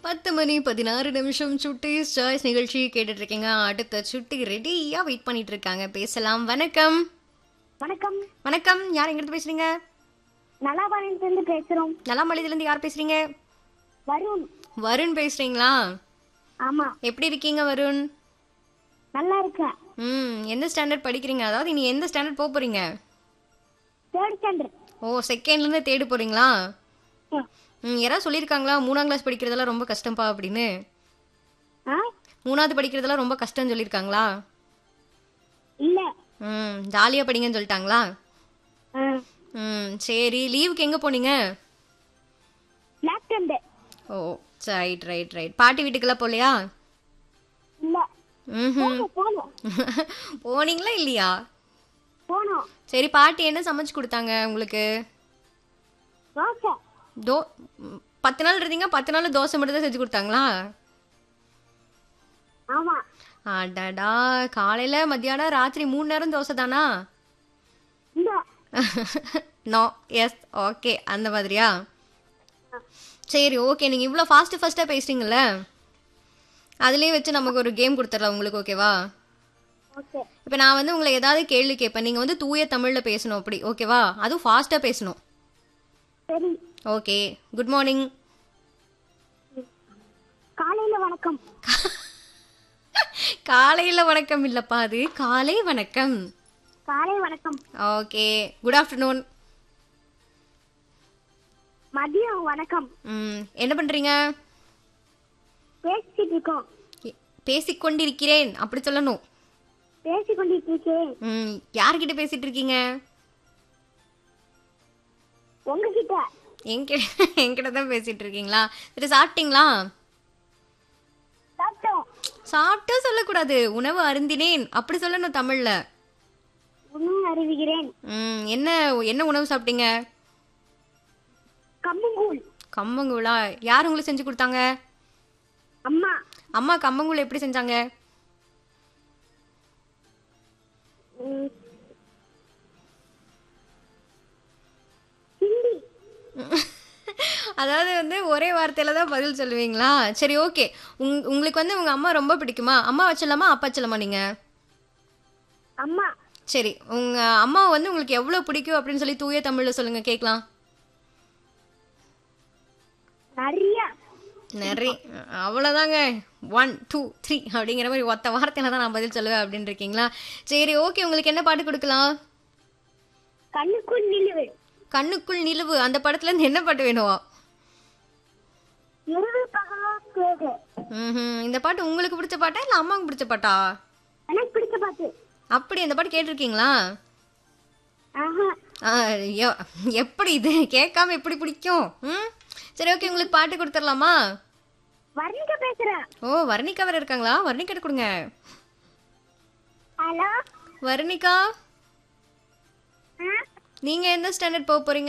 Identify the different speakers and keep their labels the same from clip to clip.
Speaker 1: பத்து மணி பதினாறு நிமிஷம் சுட்டி சாய்ஸ் நிகழ்ச்சி கேட்டுட்டு இருக்கீங்க அடுத்த சுட்டி ரெடியா வெயிட் பண்ணிட்டு இருக்காங்க பேசலாம் வணக்கம்
Speaker 2: வணக்கம்
Speaker 1: வணக்கம் யார் எங்கிட்ட பேசுறீங்க
Speaker 2: நலாபாளையத்திலிருந்து பேசுறோம்
Speaker 1: நலாமலையில இருந்து யார் பேசுறீங்க
Speaker 2: வருண்
Speaker 1: வருண் பேசுறீங்களா
Speaker 2: ஆமா
Speaker 1: எப்படி இருக்கீங்க வருண்
Speaker 2: நல்லா இருக்கேன்
Speaker 1: ம் எந்த ஸ்டாண்டர்ட் படிக்கிறீங்க அதாவது நீ எந்த ஸ்டாண்டர்ட் போக போறீங்க
Speaker 2: தேர்ட் ஸ்டாண்டர்ட்
Speaker 1: ஓ செகண்ட்ல இருந்து தேடு போறீங்களா ம் யாராவது சொல்லியிருக்காங்களா மூணாம் கிளாஸ் படிக்கிறதெல்லாம் ரொம்ப கஷ்டம்ப்பா அப்படின்னு
Speaker 2: ஆ
Speaker 1: மூணாவது படிக்கிறதெல்லாம் ரொம்ப கஷ்டம்னு சொல்லியிருக்காங்களா
Speaker 2: இல்ல
Speaker 1: ம் ஜாலியாக படிங்கன்னு சொல்லிட்டாங்களா
Speaker 2: ஆ,
Speaker 1: ம் சரி லீவுக்கு எங்கே போனீங்க
Speaker 2: பிளாக் டெண்டர்
Speaker 1: ஓ ரைட் ரைட் ரைட் பாட்டி வீட்டுக்கெல்லாம் போகலையா
Speaker 2: இல்ல
Speaker 1: ம்
Speaker 2: போனோம் போனோம்
Speaker 1: போனீங்களா இல்லையா
Speaker 2: போனோம்
Speaker 1: சரி பாட்டி என்ன சமைச்சு கொடுத்தாங்க உங்களுக்கு
Speaker 2: ரோசா
Speaker 1: தோ ம், பத்து நாள் இருந்தீங்க பத்து நாள் தோசை மட்டும் தான் செஞ்சு கொடுத்தாங்களா
Speaker 2: ஆமா
Speaker 1: அடடா காலையில் மத்தியானம் ராத்திரி மூணு நேரம் தோசை தானா
Speaker 2: இந்த
Speaker 1: நோ எஸ் ஓகே அந்த மாதிரியா சரி ஓகே நீங்கள் இவ்வளோ ஃபாஸ்ட்டு ஃபாஸ்ட்டாக பேசுறீங்கல்ல அதுலேயே வச்சு நமக்கு ஒரு கேம் கொடுத்துடலாம் உங்களுக்கு ஓகேவா
Speaker 2: ஓகே
Speaker 1: இப்போ நான் வந்து உங்களை ஏதாவது கேள்வி கேட்பேன் நீங்கள் வந்து தூய தமிழில் பேசணும் அப்படி ஓகேவா அதுவும் ஃபாஸ்ட்டாக பேசணும்
Speaker 2: சரி
Speaker 1: ஓகே குட் மார்னிங்
Speaker 2: காலையில வணக்கம்
Speaker 1: காலையில் வணக்கம் இல்லைப்பா அது காலை வணக்கம்
Speaker 2: காலை வணக்கம்
Speaker 1: ஓகே குட் ஆஃப்டர்நூன்
Speaker 2: மதியம் வணக்கம்
Speaker 1: ம் என்ன பண்ணுறீங்க
Speaker 2: பேசிட்டு இருக்கோம்
Speaker 1: பேசிக்கொண்டிருக்கிறேன் அப்படி சொல்லணும்
Speaker 2: பேசி கொண்டிட்டு இருக்கேன்
Speaker 1: ம் யார்கிட்ட பேசிட்டு இருக்கீங்க
Speaker 2: உங்ககிட்ட
Speaker 1: என்கிட்ட என்கிட்ட தான் பேசிட்டு இருக்கீங்களா சரி சாப்பிட்டீங்களா
Speaker 2: சாப்பிட்டோம்
Speaker 1: சாப்பிட்டா சொல்லக்கூடாது உணவு அருந்தினேன் அப்படி சொல்லணும் தமிழ்ல
Speaker 2: உண்மை அறிவிக்கிறேன்
Speaker 1: ம் என்ன என்ன உணவு சாப்பிட்டீங்க
Speaker 2: கம்மங்கூழ்
Speaker 1: கம்மங்கூழா யார் உங்களுக்கு செஞ்சு கொடுத்தாங்க
Speaker 2: அம்மா
Speaker 1: அம்மா கம்மங்கூழ் எப்படி செஞ்சாங்க
Speaker 2: ம். ஹிந்தி
Speaker 1: அதாவது வந்து ஒரே வார்த்தையில தான் பதில் சொல்லுவீங்களா சரி ஓகே உங் உங்களுக்கு வந்து உங்க அம்மா ரொம்ப பிடிக்குமா அம்மா வச்சலாமா அப்பா வச்சலாமா நீங்க
Speaker 2: அம்மா
Speaker 1: சரி உங்க அம்மா வந்து உங்களுக்கு எவ்வளவு பிடிக்கும் அப்படின்னு சொல்லி தூய தமிழ்ல சொல்லுங்க கேட்கலாம்
Speaker 2: நிறைய
Speaker 1: நிறைய அவ்வளோதாங்க ஒன் டூ த்ரீ அப்படிங்கிற மாதிரி ஒத்த வார்த்தையில தான் நான் பதில் சொல்லுவேன் அப்படின்னு இருக்கீங்களா சரி ஓகே உங்களுக்கு என்ன பாட்டு கொடுக்கலாம்
Speaker 2: கண்ணுக்குள் நிலுவு
Speaker 1: கண்ணுக்குள் நிலவு அந்த படத்துல இருந்து என்ன பாட்டு வேணும்
Speaker 2: இரவு பகலோ கேடு
Speaker 1: ம்ஹும். இந்த பாட்டு உங்களுக்கு பிடிச்ச பாட்டா இல்லை அம்மாவுக்கு பிடிச்ச பாட்டா
Speaker 2: எனக்கு பிடிச்ச பாட்டு
Speaker 1: அப்படி அந்த பாட்டு கேட்டிருக்கீங்களா
Speaker 2: ஆஹா
Speaker 1: ஆ, எ- எப்படி இது கேட்காம எப்படி பிடிக்கும் ம் சரி ஓகே உங்களுக்கு பாட்டு கொடுத்துடலாமா
Speaker 2: வர்ணிக்க பேசுறேன்
Speaker 1: ஓ வர்ணிகா வேற இருக்காங்களா வர்ணிக்கிட்ட கொடுங்க
Speaker 2: ஹலோ
Speaker 1: வர்ணிகா நீங்க எந்த ஸ்டாண்டர்ட் போக போறீங்க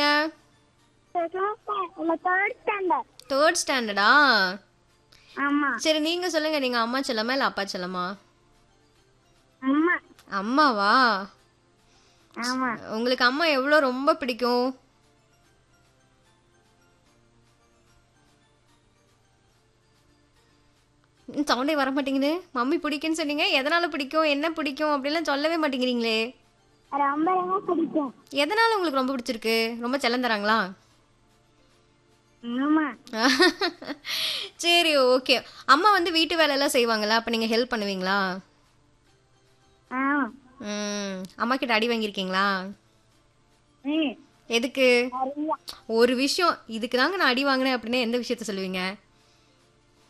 Speaker 2: தேர்ட் ஸ்டாண்டர்ட்
Speaker 1: தேர்ட் ஸ்டாண்டர்டா
Speaker 2: ஆமா
Speaker 1: சரி நீங்க சொல்லுங்க நீங்க அம்மா செல்லமா இல்ல அப்பா செல்லமா
Speaker 2: அம்மா
Speaker 1: அம்மாவா
Speaker 2: ஆமா
Speaker 1: உங்களுக்கு அம்மா எவ்வளோ ரொம்ப பிடிக்கும் சவுண்டே வர மாட்டேங்குது மம்மி பிடிக்குன்னு சொன்னீங்க எதனால பிடிக்கும் என்ன பிடிக்கும் அப்படிலாம் சொல்லவே மாட்டேங்கிறீங்களே
Speaker 2: ரொம்ப ரொம்ப பிடிக்கும்
Speaker 1: எதனால உங்களுக்கு ரொம்ப பிடிச்சிருக்கு ரொம்ப செல்லம் தராங்களா
Speaker 2: ஆமா
Speaker 1: சரி ஓகே அம்மா வந்து வீட்டு வேலையெல்லாம் செய்வாங்களா அப்போ நீங்கள் ஹெல்ப் பண்ணுவீங்களா
Speaker 2: ஆ
Speaker 1: ம் அம்மா கிட்ட அடி வாங்கியிருக்கீங்களா
Speaker 2: ம்
Speaker 1: எதுக்கு
Speaker 2: நிறைய
Speaker 1: ஒரு விஷயம் இதுக்கு தாங்க நான் அடி வாங்கினேன் அப்படின்னு எந்த விஷயத்த சொல்லுவீங்க